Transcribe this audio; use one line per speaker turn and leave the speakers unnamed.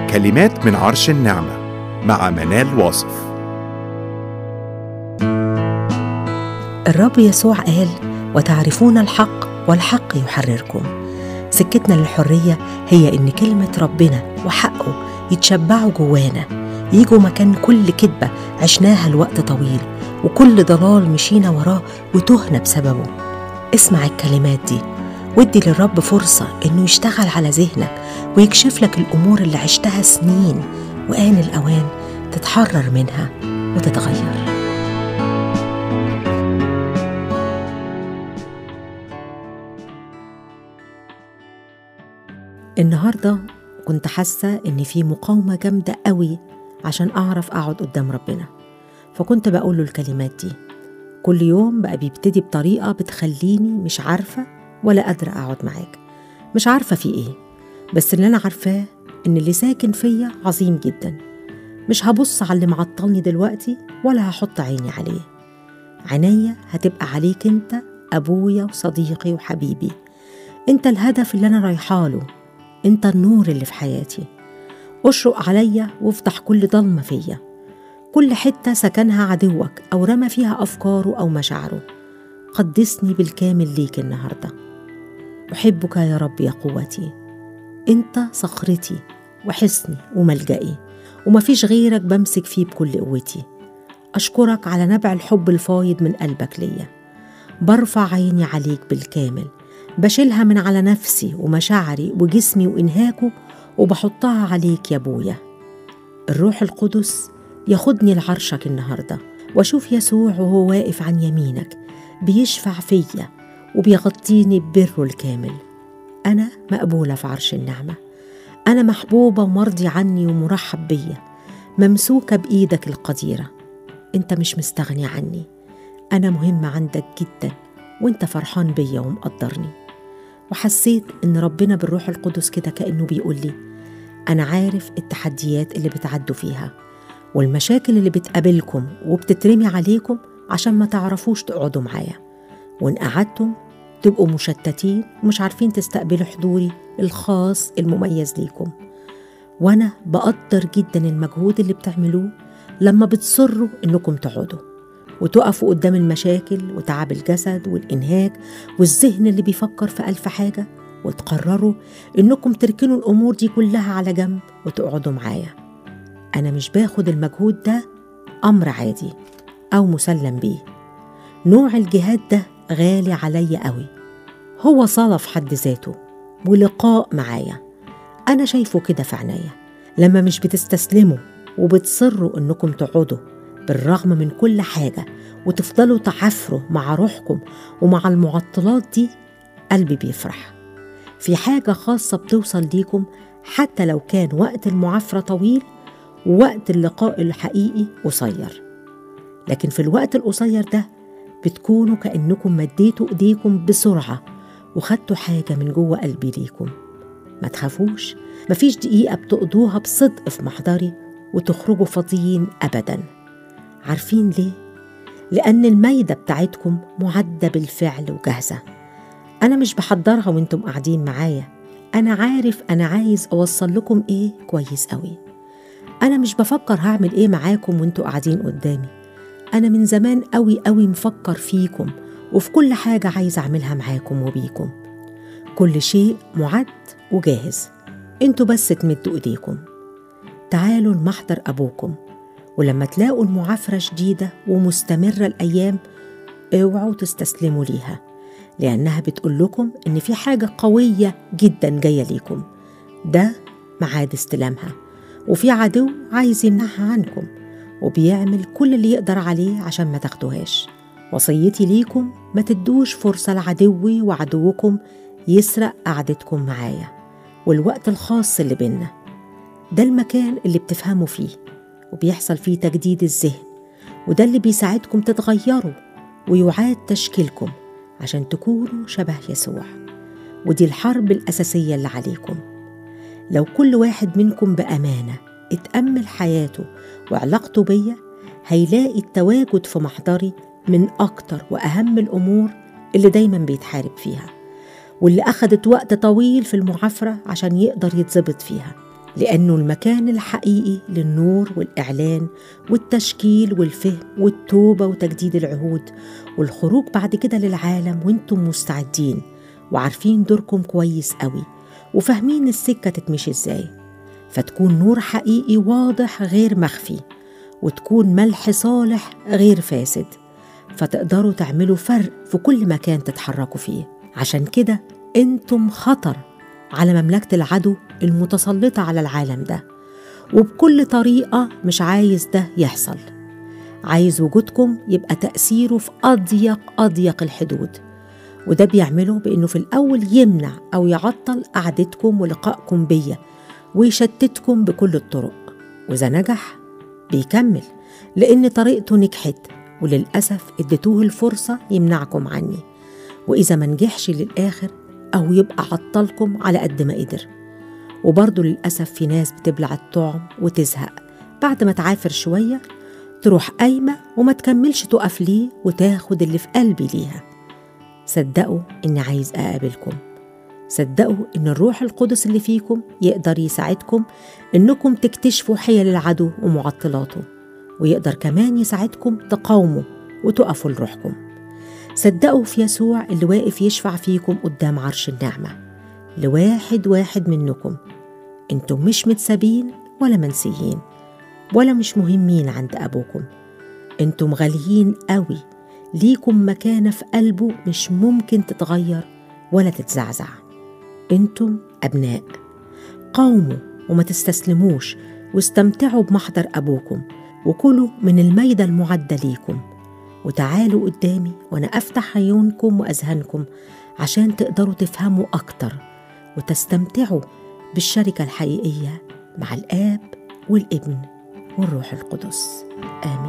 كلمات من عرش النعمة مع منال واصف
الرب يسوع قال وتعرفون الحق والحق يحرركم سكتنا للحرية هي إن كلمة ربنا وحقه يتشبعوا جوانا يجوا مكان كل كذبة عشناها لوقت طويل وكل ضلال مشينا وراه وتهنا بسببه اسمع الكلمات دي وادي للرب فرصة إنه يشتغل على ذهنك ويكشف لك الأمور اللي عشتها سنين وآن الأوان تتحرر منها وتتغير النهاردة كنت حاسة إن في مقاومة جامدة قوي عشان أعرف أقعد قدام ربنا فكنت بقول له الكلمات دي كل يوم بقى بيبتدي بطريقة بتخليني مش عارفة ولا قادرة أقعد معاك مش عارفة في إيه بس اللي أنا عارفاه إن اللي ساكن فيا عظيم جدا مش هبص على اللي معطلني دلوقتي ولا هحط عيني عليه عينيا هتبقى عليك انت أبويا وصديقي وحبيبي انت الهدف اللي أنا رايحاله انت النور اللي في حياتي اشرق عليا وافتح كل ضلمة فيا كل حتة سكنها عدوك أو رمى فيها أفكاره أو مشاعره قدسني بالكامل ليك النهاردة أحبك يا رب يا قوتي أنت صخرتي وحصني وملجئي ومفيش غيرك بمسك فيه بكل قوتي أشكرك على نبع الحب الفايض من قلبك ليا برفع عيني عليك بالكامل بشيلها من على نفسي ومشاعري وجسمي وإنهاكه وبحطها عليك يا أبويا الروح القدس ياخدني لعرشك النهارده واشوف يسوع وهو واقف عن يمينك بيشفع فيا وبيغطيني ببره الكامل انا مقبوله في عرش النعمه انا محبوبه ومرضي عني ومرحب بيا ممسوكه بايدك القديره انت مش مستغني عني انا مهمه عندك جدا وانت فرحان بيا ومقدرني وحسيت ان ربنا بالروح القدس كده كانه بيقول لي انا عارف التحديات اللي بتعدوا فيها والمشاكل اللي بتقابلكم وبتترمي عليكم عشان ما تعرفوش تقعدوا معايا وإن قعدتم تبقوا مشتتين ومش عارفين تستقبلوا حضوري الخاص المميز ليكم وأنا بقدر جدا المجهود اللي بتعملوه لما بتصروا إنكم تقعدوا وتقفوا قدام المشاكل وتعب الجسد والإنهاك والذهن اللي بيفكر في ألف حاجة وتقرروا إنكم تركنوا الأمور دي كلها على جنب وتقعدوا معايا أنا مش باخد المجهود ده أمر عادي أو مسلم بيه نوع الجهاد ده غالي عليا قوي هو صلاة في حد ذاته ولقاء معايا أنا شايفه كده في عينيا لما مش بتستسلموا وبتصروا إنكم تقعدوا بالرغم من كل حاجة وتفضلوا تعافروا مع روحكم ومع المعطلات دي قلبي بيفرح في حاجة خاصة بتوصل ليكم حتى لو كان وقت المعافرة طويل ووقت اللقاء الحقيقي قصير لكن في الوقت القصير ده بتكونوا كأنكم مديتوا إيديكم بسرعة وخدتوا حاجة من جوه قلبي ليكم ما تخافوش مفيش دقيقة بتقضوها بصدق في محضري وتخرجوا فاضيين أبدا عارفين ليه؟ لأن المايدة بتاعتكم معدة بالفعل وجاهزة أنا مش بحضرها وانتم قاعدين معايا أنا عارف أنا عايز أوصل لكم إيه كويس قوي أنا مش بفكر هعمل إيه معاكم وانتوا قاعدين قدامي أنا من زمان قوي قوي مفكر فيكم وفي كل حاجة عايز أعملها معاكم وبيكم كل شيء معد وجاهز انتوا بس تمدوا إيديكم تعالوا لمحضر أبوكم ولما تلاقوا المعافرة شديدة ومستمرة الأيام اوعوا تستسلموا ليها لأنها بتقول لكم إن في حاجة قوية جدا جاية ليكم ده معاد استلامها وفي عدو عايز يمنعها عنكم وبيعمل كل اللي يقدر عليه عشان ما تاخدوهاش وصيتي ليكم ما تدوش فرصة لعدوي وعدوكم يسرق قعدتكم معايا والوقت الخاص اللي بينا ده المكان اللي بتفهموا فيه وبيحصل فيه تجديد الذهن وده اللي بيساعدكم تتغيروا ويعاد تشكيلكم عشان تكونوا شبه يسوع ودي الحرب الأساسية اللي عليكم لو كل واحد منكم بأمانة اتأمل حياته وعلاقته بيا هيلاقي التواجد في محضري من أكتر وأهم الأمور اللي دايما بيتحارب فيها واللي أخدت وقت طويل في المعافرة عشان يقدر يتظبط فيها لأنه المكان الحقيقي للنور والإعلان والتشكيل والفهم والتوبة وتجديد العهود والخروج بعد كده للعالم وانتم مستعدين وعارفين دوركم كويس قوي وفاهمين السكة تتمشي ازاي فتكون نور حقيقي واضح غير مخفي وتكون ملح صالح غير فاسد فتقدروا تعملوا فرق في كل مكان تتحركوا فيه عشان كده انتم خطر على مملكة العدو المتسلطة على العالم ده وبكل طريقة مش عايز ده يحصل عايز وجودكم يبقى تأثيره في أضيق أضيق الحدود وده بيعمله بإنه في الأول يمنع أو يعطل قعدتكم ولقائكم بيا ويشتتكم بكل الطرق وإذا نجح بيكمل لأن طريقته نجحت وللأسف اديتوه الفرصة يمنعكم عني وإذا ما نجحش للآخر أو يبقى عطلكم على قد ما قدر وبرضه للأسف في ناس بتبلع الطعم وتزهق بعد ما تعافر شوية تروح قايمة وما تكملش تقف ليه وتاخد اللي في قلبي ليها صدقوا إني عايز أقابلكم صدقوا إن الروح القدس اللي فيكم يقدر يساعدكم إنكم تكتشفوا حيل العدو ومعطلاته ويقدر كمان يساعدكم تقاوموا وتقفوا لروحكم صدقوا في يسوع اللي واقف يشفع فيكم قدام عرش النعمة لواحد واحد منكم انتم مش متسابين ولا منسيين ولا مش مهمين عند أبوكم انتم غاليين قوي ليكم مكانة في قلبه مش ممكن تتغير ولا تتزعزع انتم أبناء قاوموا وما تستسلموش واستمتعوا بمحضر أبوكم وكلوا من الميدة المعدة ليكم وتعالوا قدامي وأنا أفتح عيونكم وأذهانكم عشان تقدروا تفهموا أكتر وتستمتعوا بالشركة الحقيقية مع الآب والابن والروح القدس آمين